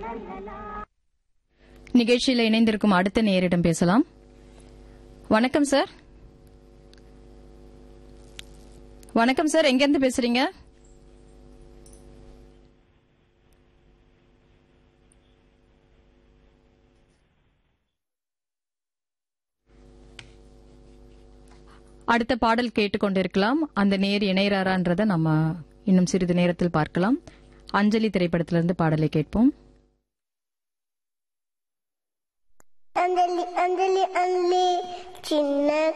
நிகழ்ச்சியில் இணைந்திருக்கும் அடுத்த நேரிடம் பேசலாம் வணக்கம் சார் வணக்கம் சார் எங்கிருந்து பேசுறீங்க அடுத்த பாடல் கேட்டுக்கொண்டிருக்கலாம் அந்த நேர் இணையறாரான்றதை நம்ம இன்னும் சிறிது நேரத்தில் பார்க்கலாம் அஞ்சலி திரைப்படத்திலிருந்து பாடலை கேட்போம் அஞ்சலி அஞ்சலி அஞ்சலி சின்ன